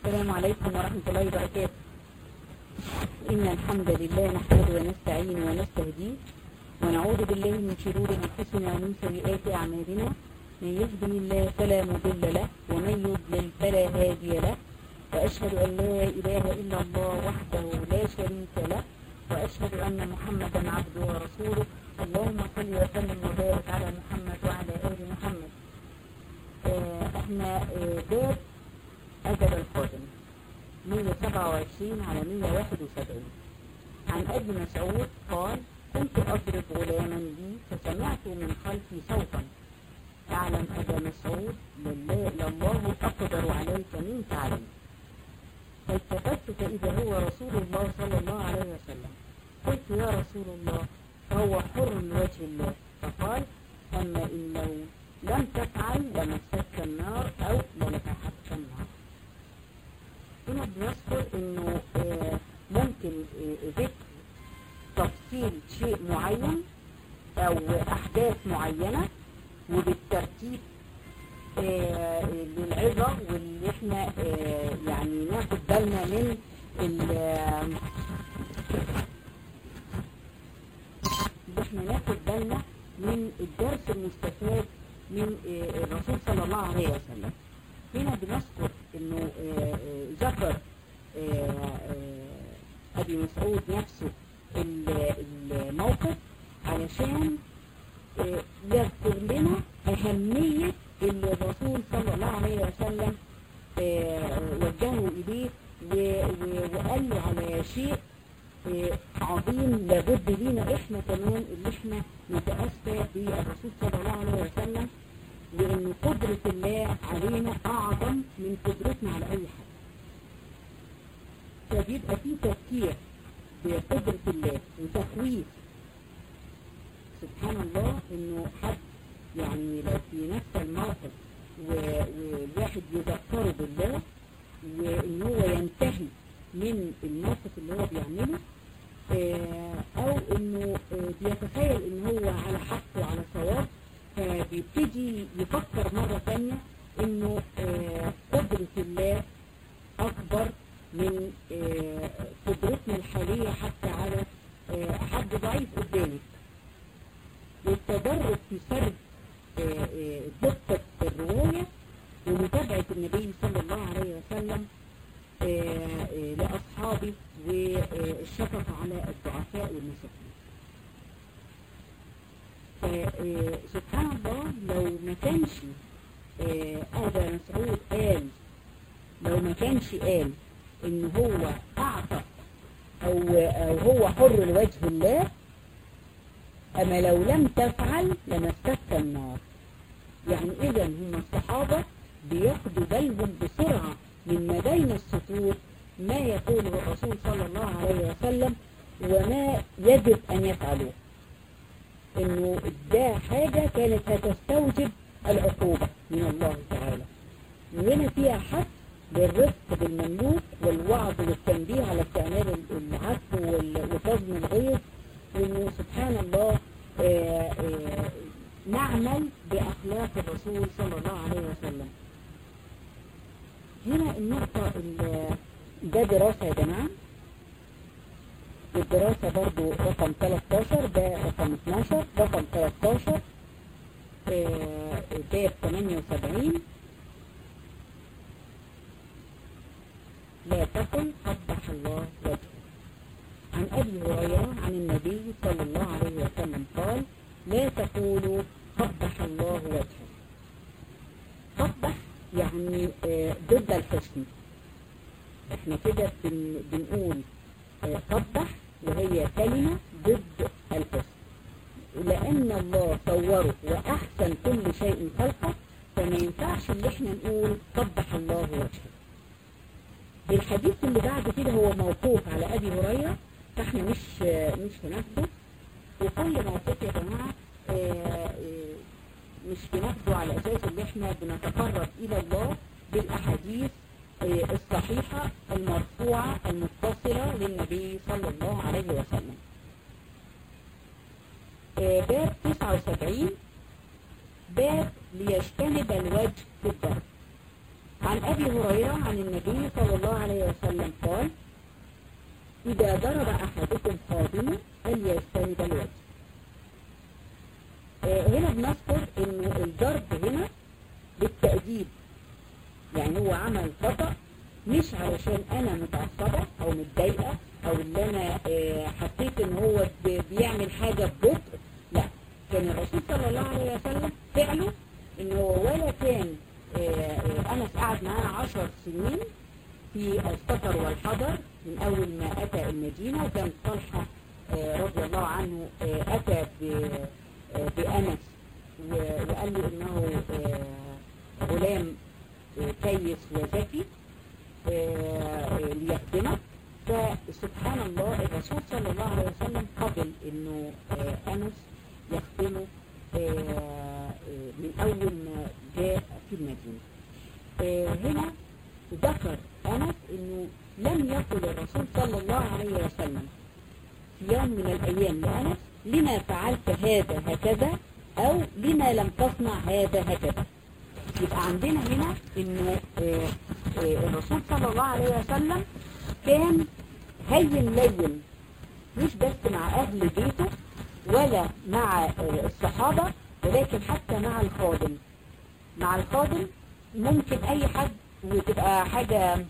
السلام عليكم ورحمة الله وبركاته إن الحمد لله نحمده ونستعين ونستهديه ونعوذ بالله من شرور أنفسنا ومن سيئات أعمالنا من يهده الله فلا مضل له ومن يضلل فلا هادي له وأشهد أن لا إله إلا الله وحده لا شريك له وأشهد أن محمدا عبده ورسوله اللهم صل وسلم وبارك على محمد وعلى آل محمد آه، احنا آه، باب أجل القادم 127 على 171 عن أبي مسعود قال كنت أضرب غلاما لي فسمعت من خلفي صوتا أعلم أبا مسعود لله لله أقدر عليك منك علي فالتفت فإذا هو رسول الله صلى الله عليه وسلم قلت يا رسول الله فهو حر لوجه الله فقال أما إنه لم تفعل لمستك النار أو للفحتك النار هنا بيذكر انه آه، ممكن آه، ذكر تفصيل شيء معين او احداث معينة وبالترتيب آه، للعظة واللي احنا آه، يعني ناخد بالنا من ال- آه، اللي احنا ناخد بالنا من الدرس المستفاد من آه، الرسول صلى الله عليه وسلم هنا بنذكر انه آه، آه، ذكر آه، آه، ابي مسعود نفسه ال- الموقف علشان آه، يذكر لنا اهمية اللي الرسول صلى الله عليه وسلم آه، وجهه اليه و- و- وقال له على شيء آه، عظيم لابد لينا احنا كمان اللي احنا نتأسى بالرسول صلى الله عليه وسلم لأن قدرة الله علينا أعظم من قدرتنا على أي حاجة فبيبقى في تفكير بقدرة الله وتخويف سبحان الله إنه حد يعني لو في نفس الموقف و- والواحد يذكره بالله وإن هو ينتهي من الموقف اللي هو بيعمله آه، أو إنه آه، بيتخيل إن هو على حق وعلى صواب فبيبتدي يفكر مرة تانية إنه آه، قدرة الله أكبر من آه، قدرتنا الحالية حتى على آه، حد ضعيف قدامك والتدرج في سرد آه، آه، دقة الرواية ومتابعة النبي صلى الله عليه وسلم آه، آه، لأصحابه والشفقة على الضعفاء والمساكين فسبحان الله لو ما كانش آه، أبا مسعود قال لو ما كانش قال إن هو أعتق أو, أو هو حر لوجه الله أما لو لم تفعل لمستك النار يعني إذا هم الصحابة بياخدوا بالهم بسرعة من ما بين السطور ما يقوله الرسول صلى الله عليه وسلم وما يجب أن يفعلوه انه ده حاجة كانت هتستوجب العقوبة من الله تعالى وهنا فيها حث للرفق بالمملوك والوعظ والتنبيه على استعمال العفو وال- وكظم الغيظ وانه سبحان الله آه، آه، نعمل بأخلاق الرسول صلى الله عليه وسلم هنا النقطة ال- ده دراسة يا جماعة الدراسة برضو رقم 13 ده رقم 12 رقم 13 آه، باب 78 لا تقل قبح الله وجهه عن أبي هريرة عن النبي صلى الله عليه وسلم قال لا تقولوا قبح الله وجهه قبح يعني آه، ضد الحسن احنا كده بن بنقول آه، قبح وهي كلمة ضد الحسن لأن الله صوره وأحسن كل شيء خلقه فما ينفعش اللي احنا نقول قبح الله وجهه الحديث اللي بعد كده هو موقوف على أبي هريرة فاحنا مش آه، مش هناخده وكل موقف يا جماعة آه، آه، مش بناخده على أساس ان احنا بنتقرب إلى الله بالأحاديث آه، الصحيحة المرفوعة المتصلة للنبي صلى الله عليه وسلم آه، باب 79 باب ليجتنب الوجه في الدرس عن أبي هريرة عن النبي صلى الله عليه وسلم قال إذا ضرب أحدكم خادمه فليجتنب الوجه آه، هنا بنذكر إن الضرب هنا بالتأديب يعني هو عمل خطأ مش علشان أنا متعصبة أو متضايقة أو اللي أنا آه، حسيت إن هو ب- بيعمل حاجة ببطء لا كان الرسول صلى الله عليه وسلم فعله إن هو ولا كان آه، آه، أنس قعد معاه عشر سنين في السفر والحضر من أول ما أتى المدينة وكان طلحة آه، رضي الله عنه آه، أتى ب- آه، بأنس و- وقال له إنه آه، غلام آه، كيس وذكي آه، ليخدمك فسبحان الله الرسول صلى الله عليه وسلم قبل انه آه، انس يخدمه آه، آه، من اول ما جاء في المدينه. آه، هنا ذكر انس انه لم يقل الرسول صلى الله عليه وسلم في يوم من الايام لانس لما فعلت هذا هكذا او لما لم تصنع هذا هكذا. يبقى عندنا هنا انه آه، آه، الرسول صلى الله عليه وسلم كان هين لين مش بس مع اهل بيته ولا مع آه، الصحابة ولكن حتى مع الخادم مع الخادم ممكن اي حد وتبقى حاجة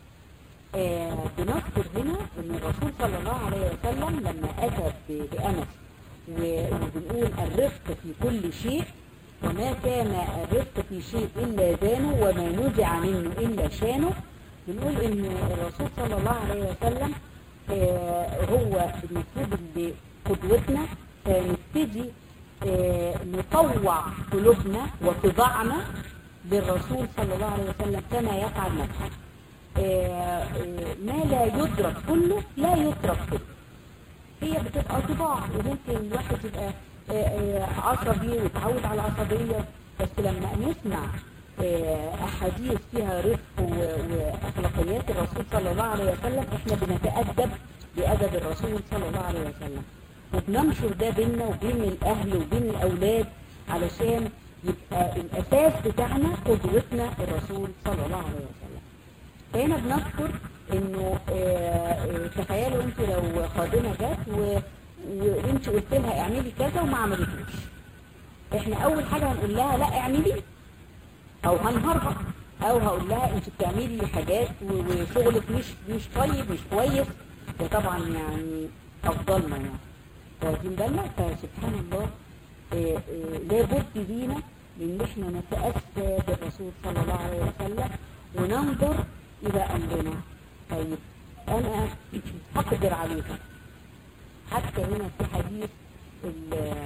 آه، بنذكر هنا ان الرسول صلى الله عليه وسلم لما اتى ب- بانس و- وبنقول الرفق في كل شيء وما كان الرفق في شيء الا زانه وما نزع منه الا شانه بنقول ان الرسول صلى الله عليه وسلم آه، هو المفروض اللي قدوتنا فنبتدي آه، نطوع قلوبنا وطباعنا للرسول صلى الله عليه وسلم كما يفعل نفسه آه، آه، ما لا يدرك كله لا يترك كله هي بتبقى طباع وممكن الواحد يبقى آه، آه، عصبي ويتعود على العصبية بس لما نسمع آه، أحاديث فيها رفق و- وأخلاقيات الرسول صلى الله عليه وسلم احنا بنتأدب بأدب الرسول صلى الله عليه وسلم وبننشر ده بيننا وبين الأهل وبين الأولاد علشان يبقى الأساس بتاعنا قدوتنا الرسول صلى الله عليه وسلم فهنا بنذكر انه آه، آه، تخيلوا انتوا لو خادمه جت و- و- وانت قلت لها اعملي كذا وما عملتوش احنا اول حاجه هنقول لها لا اعملي او هنهربها او هقول لها انت بتعملي حاجات و- وشغلك مش مش طيب مش كويس ده طبعا يعني افضلنا يعني واخدين بالنا فسبحان الله آه، آه، لابد لينا ان احنا نتاسى بالرسول صلى الله عليه وسلم وننظر الى امرنا طيب انا هقدر عليها حتى هنا في حديث ال-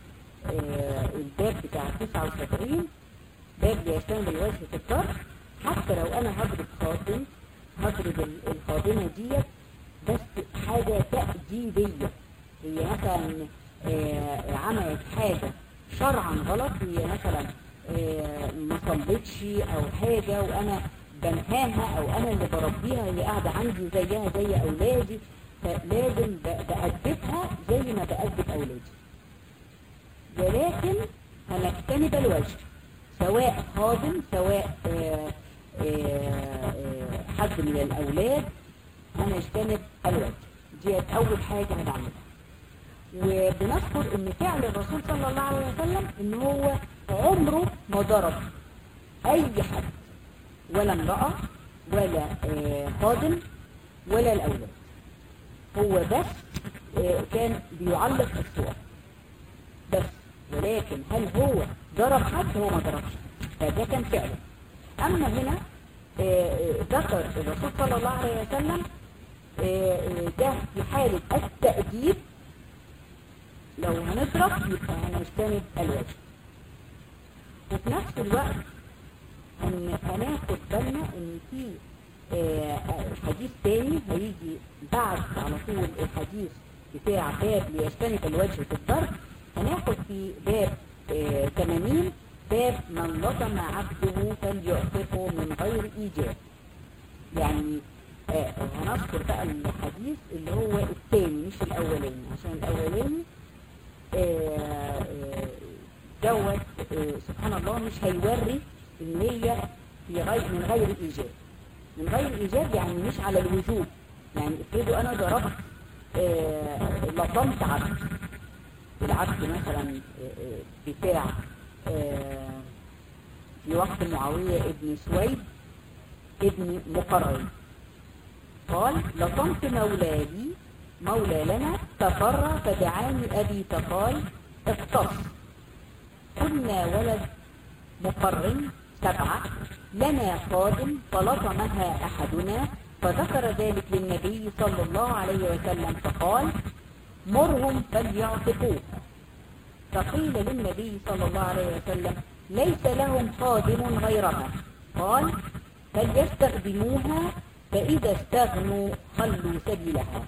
آه، الباب بتاع 79 باب بيشتغل الوجه في الطرف حتى لو انا هضرب خادم هضرب ال- الخادمه ديت بس حاجه تأديبيه هي مثلا آه، عملت حاجه شرعا غلط هي مثلا آه، ما صلتش او حاجه وانا بنهاها او انا اللي بربيها هي قاعده عندي زيها زي اولادي فلازم ب- بأدبها زي ما بأدب اولادي ولكن هنجتنب الوجه سواء خادم سواء آه، آه، آه، حد من الأولاد هنجتنب الوجه دي أول حاجة هنعملها وبنذكر ان فعل الرسول صلى الله عليه وسلم ان هو عمره ما ضرب اي حد ولا امرأة ولا آه، خادم ولا الأولاد هو بس آه، كان بيعلق الصور بس ولكن هل هو ضرب حد هو ما ضربش فده كان فعله اما هنا آه، آه، ذكر الرسول صلى الله عليه وسلم آه، آه، ده في حالة التأديب لو هنضرب يبقى هنجتنب الوجه وفي نفس الوقت ان هناخد بالنا ان في آه، آه، حديث تاني هيجي بعد على طول الحديث بتاع باب ليجتنب الوجه في الضرب هناخد في باب آه، 80 باب من لطم عبده فليعتقه من غير ايجاب يعني آه، هنذكر بقى الحديث اللي هو الثاني مش الاولاني عشان الاولاني آه، آه، دوت آه، سبحان الله مش هيوري ان هي في غير من غير إيجاب من غير إيجاب يعني مش على الوجوب يعني افرضوا أنا ضربت آه، لطمت عبد العبد مثلا آه، آه، بتاع آه، في وقت معاوية ابن سويد ابن مقرن قال لطمت مولادي مولى لنا تفر فدعاني أبي فقال اقتص كنا ولد مقرن سبعة لنا خادم فلطمها أحدنا فذكر ذلك للنبي صلى الله عليه وسلم فقال مرهم فليعتقوها فقيل للنبي صلى الله عليه وسلم ليس لهم خادم غيرها قال فليستخدموها فإذا استغنوا خلوا سبيلها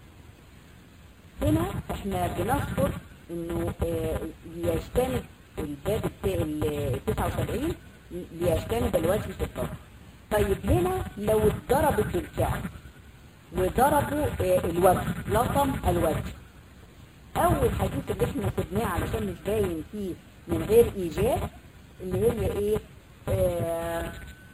هنا احنا بنذكر انه آه، ليجتنب الباب الت- ال 79 ليجتنب الوجه في الضرب طيب هنا لو اتضربت بالفعل وضربوا آه، الوجه لطم الوجه اول حديث اللي احنا سبناه علشان مش باين فيه من غير ايجاب اللي هي ايه آه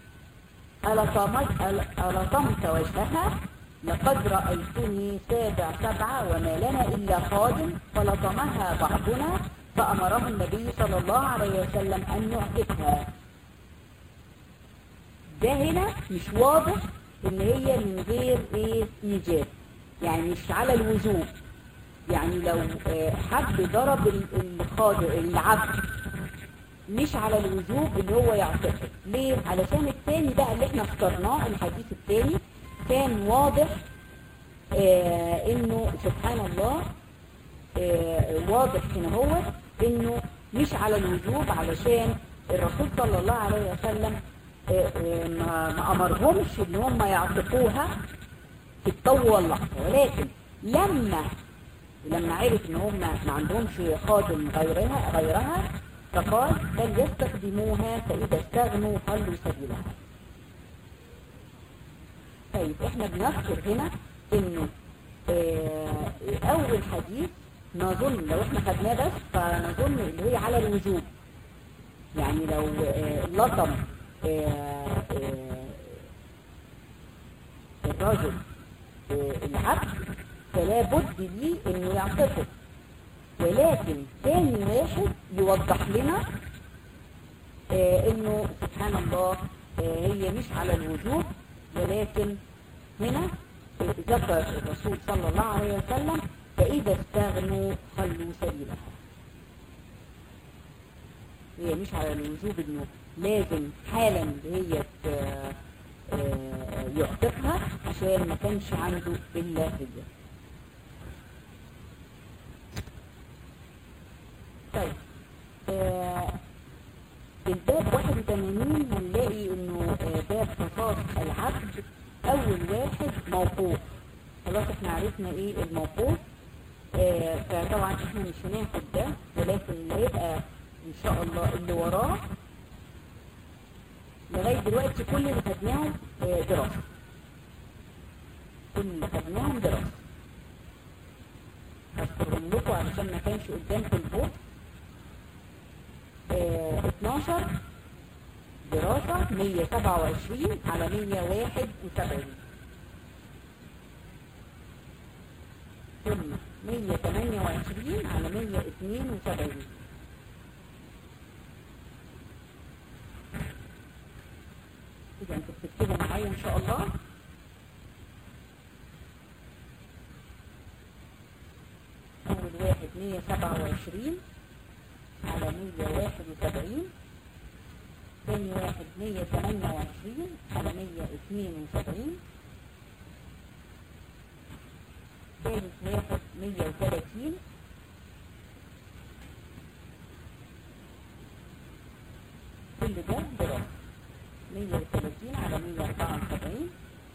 ألطمت أل- ألطمت وجهها لقد رأيتني سابع سبعة وما لنا إلا خادم فلطمها بعضنا فأمره النبي صلى الله عليه وسلم أن يعتقها ده هنا مش واضح إن هي من غير إيه إيجاب يعني مش على الوجوب يعني لو آه، حد ضرب ال- الخادم العبد مش على الوجوب اللي هو يعتقد ليه؟ علشان التاني بقى اللي احنا اخترناه الحديث التاني كان واضح آه انه سبحان الله آه واضح هنا هو انه مش على الوجوب علشان الرسول صلى الله عليه وسلم آه آه ما ما امرهمش ان هم يعتقوها في الطو واللحظه ولكن لما لما عرف ان هم ما عندهمش خادم غيرها غيرها فقال بل يستخدموها فاذا استغنوا خلوا سبيلها طيب احنا بنذكر هنا انه آه، اول حديث نظن لو احنا خدناه بس فنظن اللي هي على الوجوب يعني لو آه، لطم آه، آه، الرجل آه، العبد فلا بد ليه انه يعتقد ولكن ثاني واحد يوضح لنا آه انه سبحان الله آه هي مش على الوجوب ولكن هنا آه، ذكر الرسول صلى الله عليه وسلم فإذا استغنوا خلوا سبيلها هي مش على الوجوب انه لازم حالا اللي هي ت- آه، يعتقها عشان ما كانش عنده الا هي طيب آه، الباب 81 هنلاقي انه آه، باب قصاص العبد اول واحد موقوف خلاص احنا عرفنا ايه الموقوف آه، فطبعا احنا مش هناخد ده ولكن اللي هيبقى ان شاء الله اللي وراه لغايه دلوقتي كل اللي خدناهم آه، دراسه كل اللي خدناهم دراسه هذكرهم لكم علشان ما كانش قدامكم البوست آه، 12 دراسة 127 على 171 ثم 128 على 172 إذا أنتوا بتكتبوا معايا إن شاء الله أول واحد 127 على 171 ثاني واحد 128 على 172 ثالث واحد 130 كل ده دراسة 130 على 174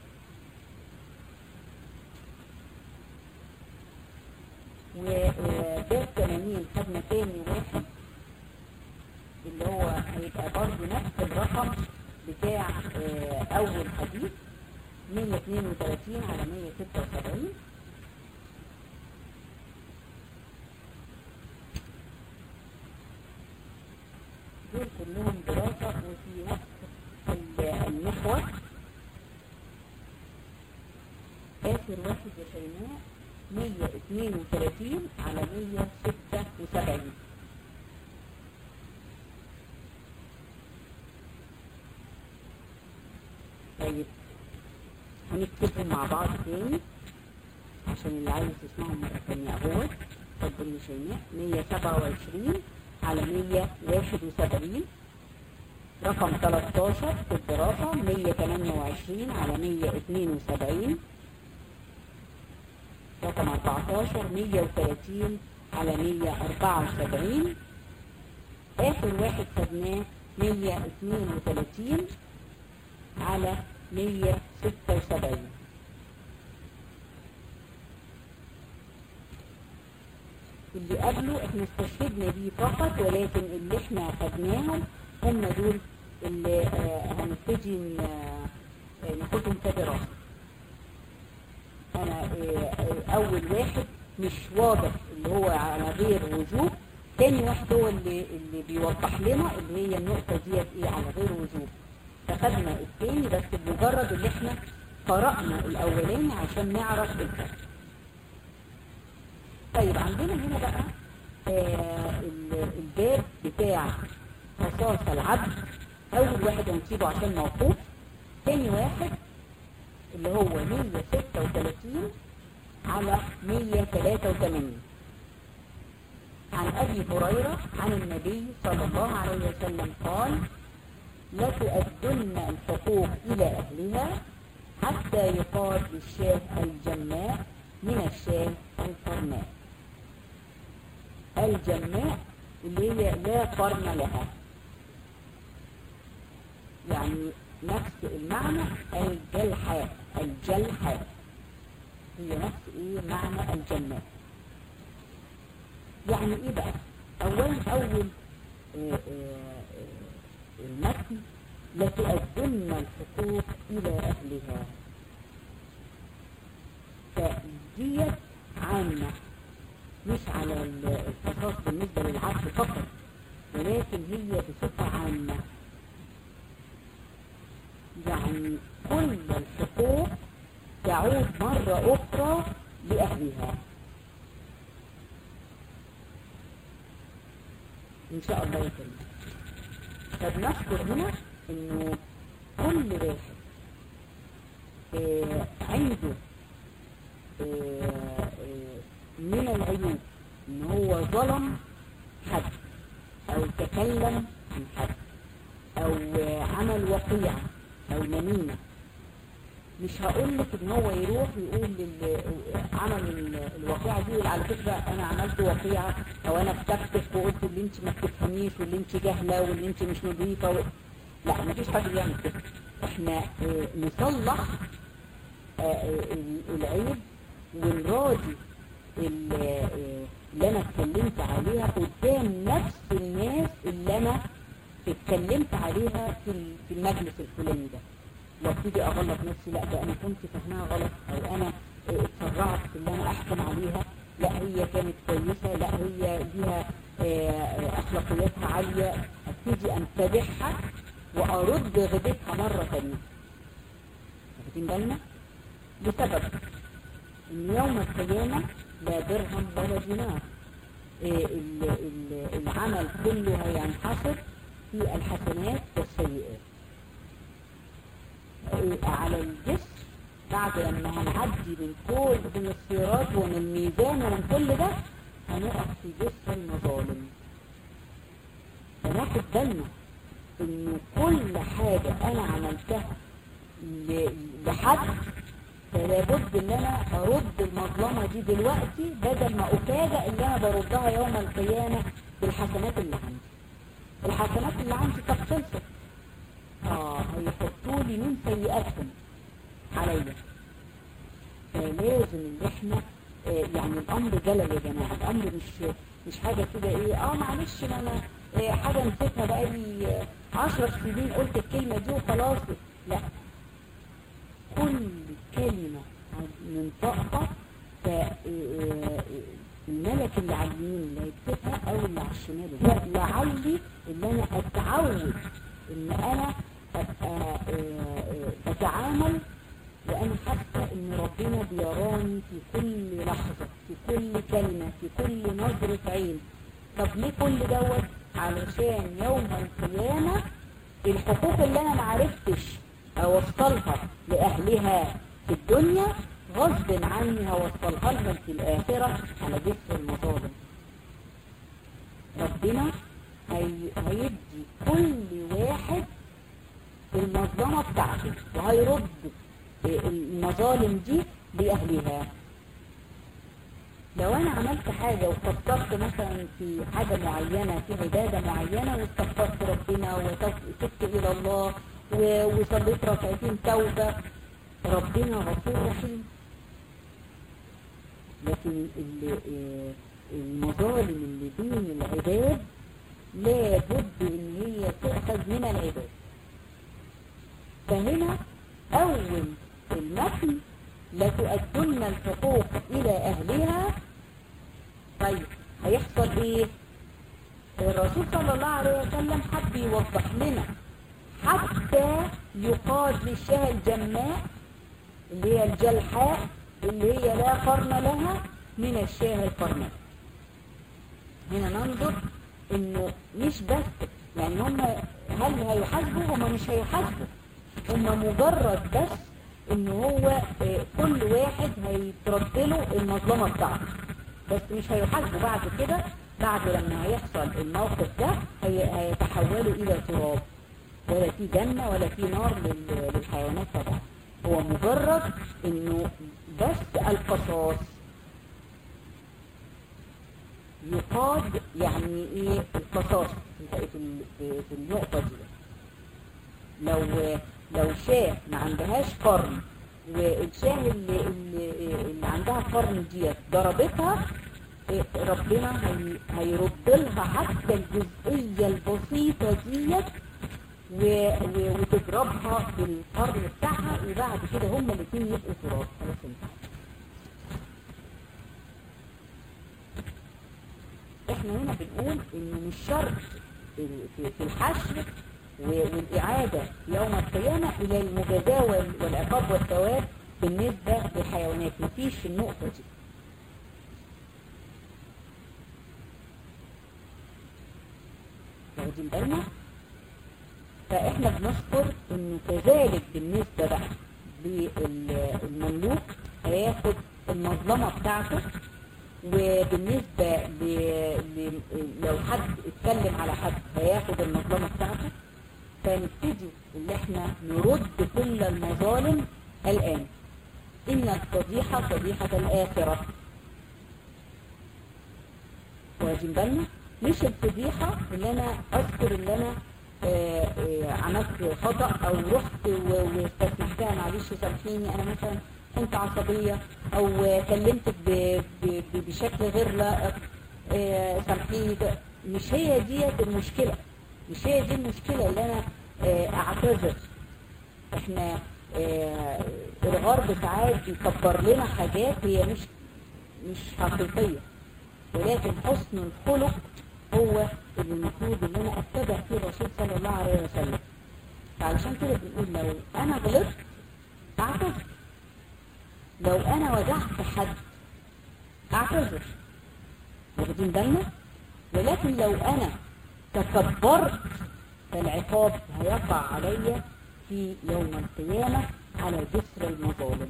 وباب 80 خدنا تاني واحد اللي هو هيبقى برضه نفس الرقم بتاع آه، أول حديث 132 على 176 دول كلهم دراسة وفي نفس ال- آخر واحد يا شيماء 132 على 176 طيب هنكتبهم مع بعض تاني عشان اللي عايز يسمعهم مرة تانية اهو اتفضل يا شيماء 127 على 171 رقم 13 في الدراسة 128 على 172 رقم 14 130 على 174 آخر واحد خدناه 132 على 176 اللي قبله احنا استشهدنا بيه فقط ولكن اللي احنا خدناهم هم دول اللي آه هنبتدي آه ناخدهم كدراسة انا آه اول واحد مش واضح اللي هو على غير وجوب تاني واحد هو اللي, اللي بيوضح لنا اللي هي النقطة ديت ايه على غير وجوب فخدنا التاني بس بمجرد اللي احنا قرأنا الاولاني عشان نعرف الفرق طيب عندنا هنا بقى آه الباب بتاع قصاص العبد اول واحد هنسيبه عشان موقوف تاني واحد اللي هو 136 على 183 عن ابي هريره عن النبي صلى الله عليه وسلم قال لتؤدن الحقوق الى اهلها حتى يقال للشاه الجماء من الشاه القرناء الجماء اللي هي لا قرن لها يعني نفس المعنى الجلحاء الجلحاء هي نفس ايه معنى الجماء يعني ايه بقى اولا اول المتن لتؤدن الحقوق الى اهلها فديت عامة مش على القصاص بالنسبة للعبد فقط ولكن هي بصفة عامة يعني كل الحقوق تعود مرة أخرى لأهلها إن شاء الله يكرم فبنذكر هنا إنه كل واحد آه عنده آه آه من العيوب إن هو ظلم حد أو تكلم عن حد أو عمل وقيعة أو نميمة مش هقول لك ان هو يروح يقول لل... عمل الواقعه دي يقول على فكره انا عملت واقعه او انا كتبتك وقلت اللي انت ما بتفهميش واللي انت جاهله واللي انت مش نظيفه و... لا ما فيش حد بيعمل كده احنا اه نصلح اه العيب ونراضي اللي انا اتكلمت عليها قدام نفس الناس اللي انا اتكلمت عليها في المجلس الفلاني ده لو ابتدي اغلط نفسي لا ده انا كنت فاهمها غلط او انا اتسرعت في اللي انا احكم عليها لا هي كانت كويسه لا هي ليها اخلاقياتها عاليه ابتدي امتدحها وارد غيبتها مره ثانيه واخدين بالنا لسبب ان يوم القيامه لا درهم ولا دينار العمل كله هينحصر في الحسنات والسيئات على الجسم بعد لما هنعدي من كل من الصراط ومن الميزان ومن كل ده هنقف في جسر المظالم فناخد بالنا ان كل حاجة انا عملتها لحد فلا بد ان انا ارد المظلمة دي دلوقتي بدل ما افاجئ ان انا بردها يوم القيامة بالحسنات اللي عندي الحسنات اللي عندي طب خلصت اه هيحطوا لي من سيئاتهم عليا فلازم ان احنا آه يعني الامر جلل يا جماعه الامر مش مش حاجه كده ايه اه معلش ما انا آه حاجه نسيتها بقالي 10 سنين قلت الكلمه دي وخلاص لا كل كلمه ننطقها الملك اللي على اليمين اللي هيكتبها او اللي على الشمال لعلي ان انا اتعود ان انا ابقى بتعامل وأنا حاسة إن ربنا بيراني في كل لحظة في كل كلمة في كل نظرة عين طب ليه كل دوت علشان يوم القيامة الحقوق اللي أنا معرفتش أوصلها لأهلها في الدنيا غصب عني هوصلها لهم في الآخرة على جسر المظالم ربنا هي... هيدي كل واحد المظلمة بتاعته وهيرد المظالم دي لأهلها لو أنا عملت حاجة وكفرت مثلا في حاجة معينة في عبادة معينة واستغفرت ربنا وتبت إلى الله وصليت ركعتين توبة ربنا غفور رحيم لكن المظالم اللي بين العباد لابد ان هي تؤخذ من العباد فهنا اول المثل لتؤدن الحقوق الى اهلها طيب هيحصل ايه الرسول صلى الله عليه وسلم حب يوضح لنا حتى يقاد للشاه الجماء اللي هي الجلحاء اللي هي لا قرن لها من الشاه القرناء هنا ننظر انه مش بس يعني هم هل هيحاسبوا هم مش هيحاسبوا هم مجرد بس ان هو كل واحد هيترد له المظلمة بتاعته بس مش هيحاسبوا بعد كده بعد لما هيحصل الموقف ده هيتحولوا الى تراب ولا في جنة ولا في نار للحيوانات طبعا هو مجرد انه بس القصاص يقاد يعني ايه القصاص في النقطة دي لو لو شاه ما عندهاش قرن والشاه اللي, اللي, اللي عندها قرن ديت ضربتها ربنا هي هيرد لها حتى الجزئية البسيطة ديت وتضربها بالقرن بتاعها وبعد كده هما الاثنين يبقوا تراب خلاص انتهى احنا هنا بنقول انه مش شرط في الحشر والإعادة يوم القيامة إلى المجازاة والعقاب والثواب بالنسبة للحيوانات مفيش النقطة دي واخدين بالنا فاحنا بنذكر انه كذلك بالنسبة بقى للمملوك هياخد المظلمة بتاعته وبالنسبة ل... ل... لو حد اتكلم على حد هياخد المظلمة بتاعته فنبتدي اللي احنا نرد كل المظالم الآن إن الفضيحة فضيحة الآخرة واخدين بالنا مش الفضيحة اللي أنا أذكر اللي أنا آآ آآ عملت خطأ أو رحت واستسمحتها معلش سامحيني أنا مثلا كنت عصبية أو كلمتك ب... ب... بشكل غير لائق سامحيني مش هي ديت المشكلة مش هي دي المشكلة اللي أنا أعتذر إحنا الغرب ساعات بيكبر لنا حاجات هي مش مش حقيقية ولكن حسن الخلق هو اللي المفروض ان انا اتبع فيه الرسول صلى الله عليه وسلم فعلشان كده بنقول لو انا غلطت اعتذر لو انا وجعت حد اعتذر واخدين بالنا ولكن لو انا تكبرت فالعقاب هيقع علي في يوم القيامة على جسر المظالم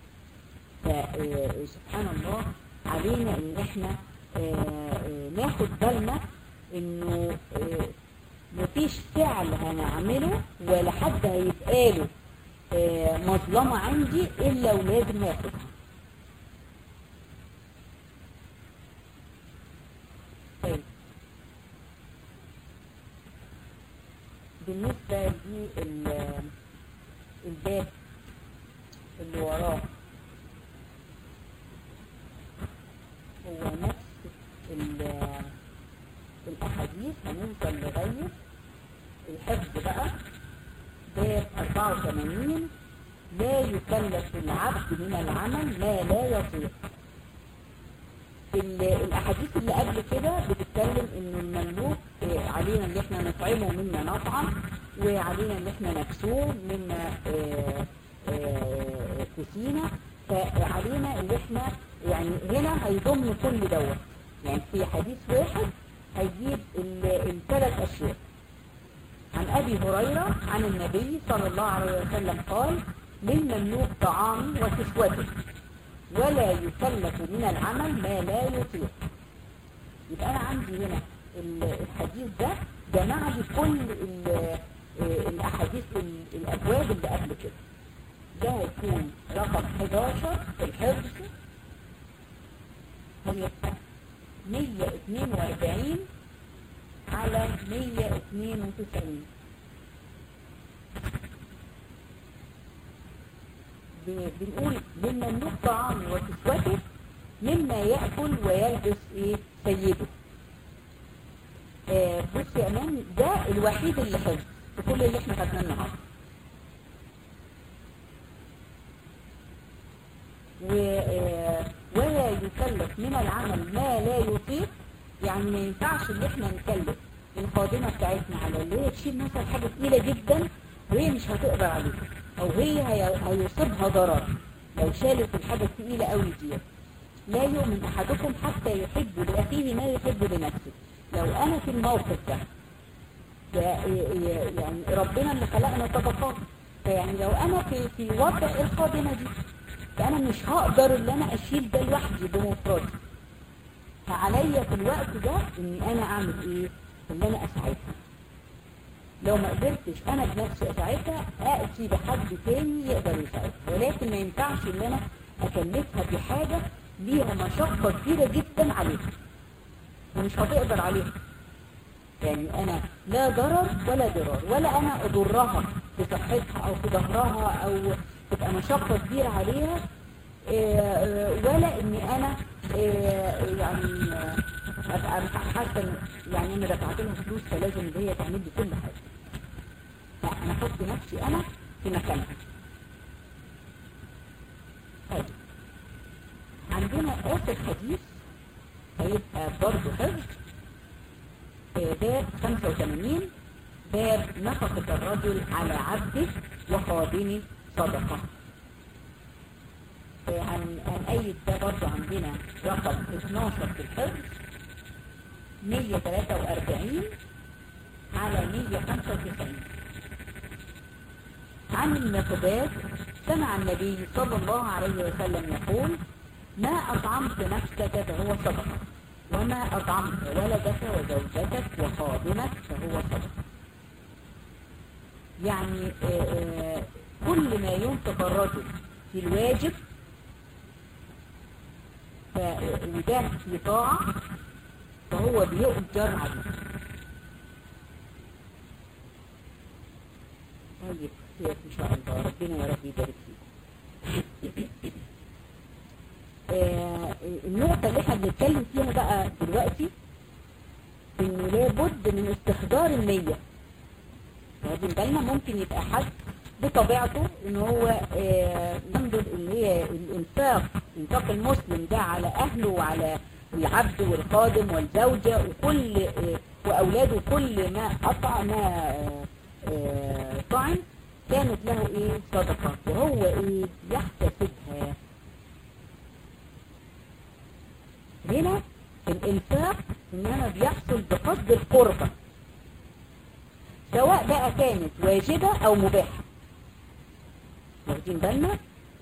فسبحان الله علينا ان احنا ناخد بالنا انه مفيش فعل هنعمله ولا حد هيبقاله مظلمة عندي الا ولازم هاخدها طيب بالنسبة للباب اللي وراه هو نفس الأحاديث هنوصل لغاية الحفظ بقى باب 84 لا يكلف العبد من العمل ما لا يطيق الأحاديث اللي قبل كده بتتكلم إنه المملوك علينا إن إحنا نطعمه مما نطعم وعلينا إن إحنا نكسوه مما في سينا فعلينا ان احنا يعني هنا هيضم كل دوت يعني في حديث واحد هيجيب الثلاث اشياء عن ابي هريرة عن النبي صلى الله عليه وسلم قال للمملوك طعام وكسوته ولا يكلف من العمل ما لا يطيق يبقى انا عندي هنا الحديث ده جمع لي كل الاحاديث الابواب اللي قبل كده ده هيكون رقم 11 في الحفظ هيبقى 142 على 192 بنقول للمملوك طعام وكسوته مما يأكل ويلبس ايه سيده آه بص يا امان ده الوحيد اللي حفظ في كل اللي احنا خدناه النهارده ولا يكلف من العمل ما لا يطيق يعني ما ينفعش ان احنا نكلف الخادمه بتاعتنا على اللي هي تشيل مثلا حاجه ثقيله جدا وهي مش هتقدر عليها او هي هيصيبها ضرر لو شالت الحاجه الثقيله قوي دي لا يؤمن احدكم حتى يحب لاخيه ما يحب لنفسه لو انا في الموقف ده يعني ربنا اللي خلقنا طبقات فيعني لو انا في في وضع الخادمه دي فانا مش هقدر ان انا اشيل ده لوحدي بمفردي فعليا في الوقت ده اني انا اعمل ايه ان انا اساعدها لو ما قدرتش انا بنفسي اساعدها اتي بحد تاني يقدر يساعدها ولكن ما ينفعش ان انا اكلفها بحاجه ليها مشقه كبيره جدا عليها ومش هتقدر عليها يعني انا لا ضرر ولا ضرار ولا انا اضرها في صحتها او في ظهرها او تبقى مشقه كبيره عليها ولا اني انا يعني ابقى حاسه يعني انا دفعت لها فلوس فلازم ان هي تعمل لي كل حاجه لا انا احط نفسي انا في مكانها طيب عندنا اخر حديث هيبقى برضه حفظ باب 85 باب نفقة الرجل على عبده وخادمه صدقة عن هنأيد ده برضه عندنا رقم 12 في الحفظ 143 على 195 عن المقداد سمع النبي صلى الله عليه وسلم يقول ما أطعمت نفسك فهو صدقة وما أطعمت ولدك وزوجتك وخادمك فهو صدقة يعني آآ آآ كل ما ينفق الرجل في الواجب وده في طاعة فهو بيؤجر عليه طيب خير ان شاء الله ربنا يا رب يبارك فيك آه النقطة اللي احنا بنتكلم فيها بقى دلوقتي انه لابد من استحضار النية واخدين بالنا ممكن يبقى حد بطبيعته ان هو آه ينظر ان هي الانفاق انفاق المسلم ده على اهله وعلى العبد والخادم والزوجة وكل آه واولاده كل ما قطع ما طعم كانت له ايه صدقة وهو ايه يحتسبها هنا الانفاق انما بيحصل بقدر القربة سواء بقى كانت واجبة او مباحة واخدين بالنا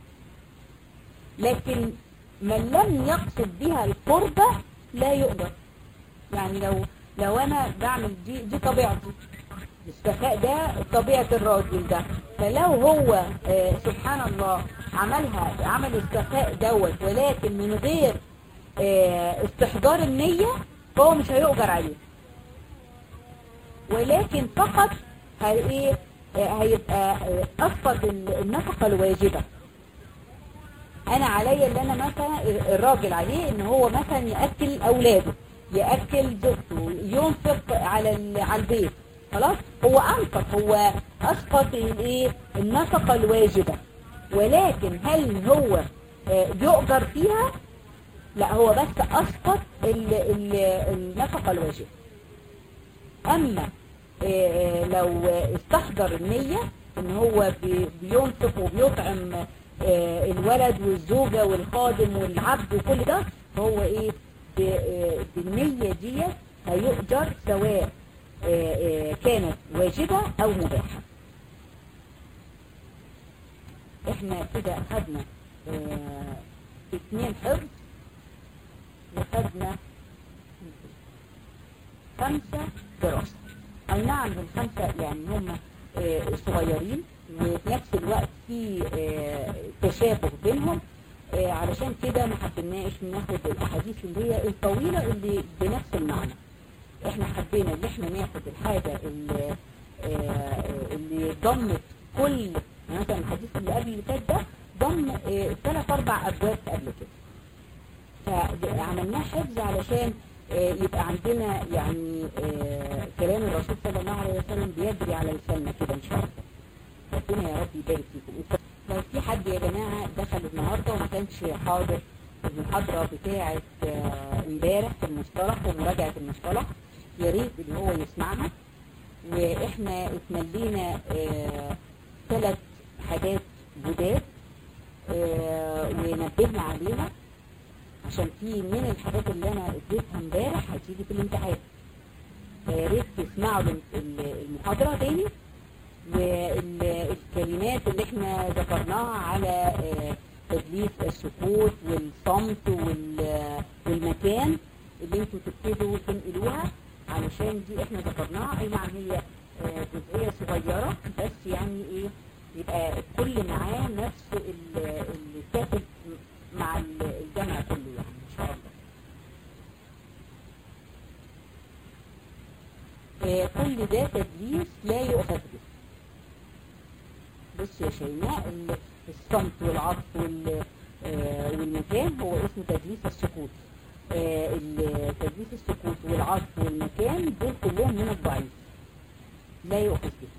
لكن من لم يقصد بها القربة لا يقدر يعني لو لو انا بعمل دي دي طبيعتي السخاء ده طبيعة الراجل ده فلو هو آه سبحان الله عملها عمل السخاء دوت ولكن من غير آه استحضار النية فهو مش هيؤجر عليه ولكن فقط هي آه هيبقى أفقد النفقة الواجبة أنا عليا اللي أنا مثلا الراجل عليه إن هو مثلا يأكل أولاده يأكل زوجته ينفق على على البيت خلاص هو أنفق هو أسقط الايه النفقة الواجبة ولكن هل هو يؤجر فيها لا هو بس أسقط ال ال النفقة الواجبة أما لو استحضر النية ان هو بي- بينفق وبيطعم آه، الولد والزوجة والخادم والعبد وكل ده فهو ايه ب- آه، بالنية دي هيؤجر سواء آه، آه، كانت واجبة او مباحة احنا كده اخدنا آه، اتنين حفظ وخدنا خمسة دراسة أي نعم الخمسة يعني هم آه، صغيرين وفي نفس الوقت في آه، تشابه بينهم آه، علشان كده ما حبيناش ناخد الأحاديث اللي هي الطويلة اللي بنفس المعنى احنا حبينا ان احنا ناخد الحاجة اللي, آه، اللي ضمت كل يعني مثلا الحديث اللي قبل اللي فات ده ضم آه، ثلاث اربع ابواب قبل كده فعملناه حفظ علشان آه، يبقى عندنا يعني آه، كلام الرسول صلى الله عليه وسلم بيجري على لساننا كده ان شاء الله ربنا يا رب يبارك فيكم لو في حد يا جماعه دخل النهارده وما كانش حاضر المحاضره بتاعه آه، امبارح في المصطلح ومراجعه المصطلح يا ريت ان هو يسمعها واحنا اتملينا ثلاث حاجات جداد آه، ونبهنا عليها عشان في من الحاجات اللي انا اديتها امبارح هتيجي في الامتحان فيا ريت تسمعوا الم- ال- المحاضره تاني والكلمات اللي احنا ذكرناها على آه، تدليس السكوت والصمت وال- والمكان اللي انتوا تبتدوا تنقلوها علشان دي احنا ذكرناها اي نعم هي آه، جزئيه صغيره بس يعني ايه يبقى الكل معاه نفس ال- اللي كاتب مع ال- الجامعه كله يعني ان شاء الله آه، كل ده تدليس لا يؤخذ به بص يا شيماء ال- الصمت والعطف وال- آه، والمكان هو اسمه تدليس السكوت آه، ال- تدليس السكوت والعطف والمكان دول كلهم من الضعيف لا يؤخذ به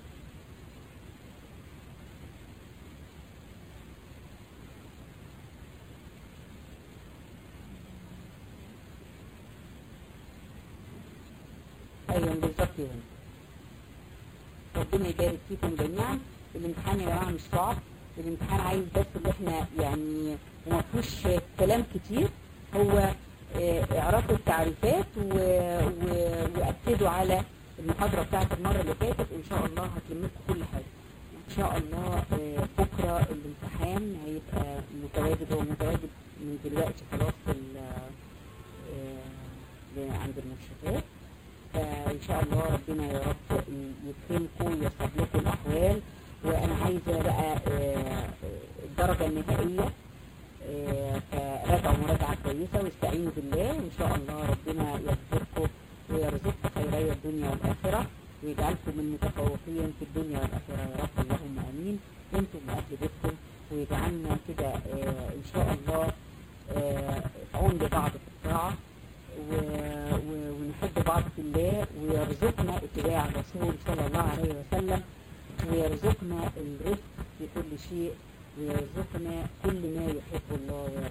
ايوه بالظبط يا بنت ربنا يبارك فيكم جميعا الامتحان يا جماعه مش صعب الامتحان عايز بس اللي احنا يعني وما فيهوش كلام كتير هو آه، اعرفوا التعريفات و... و... واكدوا على المحاضره بتاعت المره اللي فاتت ان شاء الله هتلم لكم كل حاجه ان شاء الله آه، بكره الامتحان هيبقى متواجد هو متواجد من دلوقتي خلاص في ال- آه، عند المرشدات فإن شاء الله ربنا يا رب يكرمكم ويصلح لكم الأحوال وأنا عايزة بقى آه، الدرجة النهائية آه، فراجعوا مراجعة كويسة واستعينوا بالله وإن شاء الله ربنا يغفركم ويرزقكم خيري الدنيا والآخرة ويجعلكم من المتفوقين في الدنيا والآخرة يا رب اللهم آمين أنتم وأهل بيتكم ويجعلنا كده آه، إن شاء الله آه، عون لبعض في الطاعة و- و- ونحب بعض في الله ويرزقنا اتباع الرسول صلى الله عليه وسلم ويرزقنا الرفق في كل شيء ويرزقنا كل ما يحب الله ويرضى